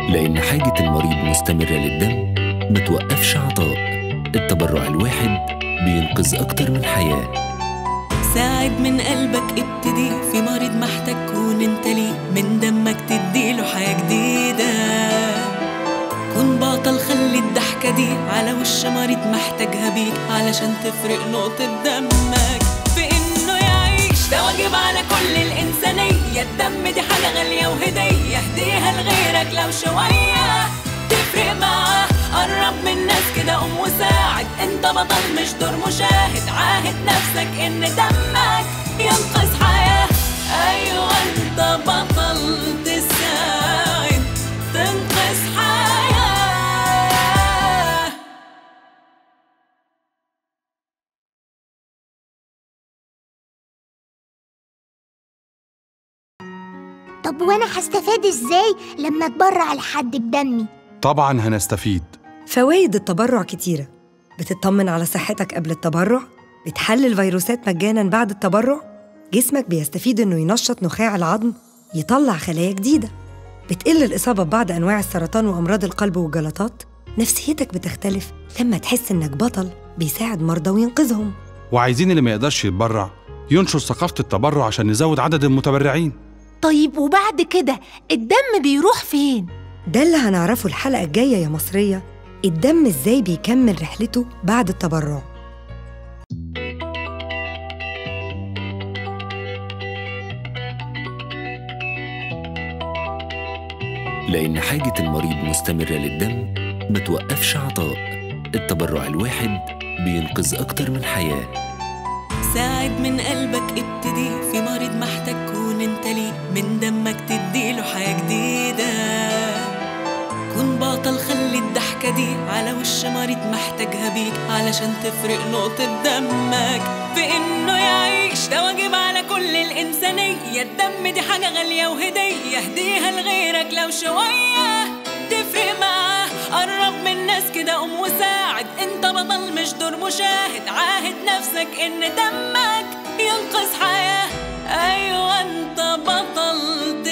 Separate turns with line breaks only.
لأن حاجة المريض مستمرة للدم ما توقفش عطاء التبرع الواحد بينقذ أكتر من حياة
ساعد من قلبك ابتدي في مريض محتاج كون انت ليه من دمك تديله حياة جديدة كن بطل خلي الضحكة دي على وش مريض محتاجها بيك علشان تفرق نقطة دمك في انه يعيش ده واجب على كل الإنسانية الدم دي حاجة غالية وهدية اهديها لغيرك لو شوية تفرق معاه قرب من ناس كده قوم وساعد انت بطل مش دور مشاهد عاهد نفسك ان دمك ينقذ حياة ايوه انت بطل تساعد تنقذ حياة
طب وانا هستفاد ازاي لما اتبرع لحد بدمي
طبعا هنستفيد
فوائد التبرع كتيرة بتطمن على صحتك قبل التبرع بتحلل فيروسات مجانا بعد التبرع جسمك بيستفيد إنه ينشط نخاع العظم يطلع خلايا جديدة بتقل الإصابة ببعض أنواع السرطان وأمراض القلب والجلطات نفسيتك بتختلف لما تحس إنك بطل بيساعد مرضى وينقذهم
وعايزين اللي ما يقدرش يتبرع ينشر ثقافة التبرع عشان نزود عدد المتبرعين
طيب وبعد كده الدم بيروح فين؟
ده اللي هنعرفه الحلقة الجاية يا مصرية الدم إزاي بيكمل رحلته بعد التبرع
لأن حاجة المريض مستمرة للدم ما توقفش عطاء التبرع الواحد بينقذ أكتر من حياة
ساعد من قلبك ابتدي في مريض محتاج كون انت ليه من دمك تديله حياة جديدة كن بطل خلي الضحكة دي على وش مريض محتاجها بيك علشان تفرق نقطة دمك في انه يعيش ده واجب على كل الإنسانية الدم دي حاجة غالية وهدية اهديها لغيرك لو شوية تفرق معاه قرب من ناس كده قوم وساعد انت بطل مش دور مشاهد عاهد نفسك ان دمك ينقذ حياة ايوه انت بطل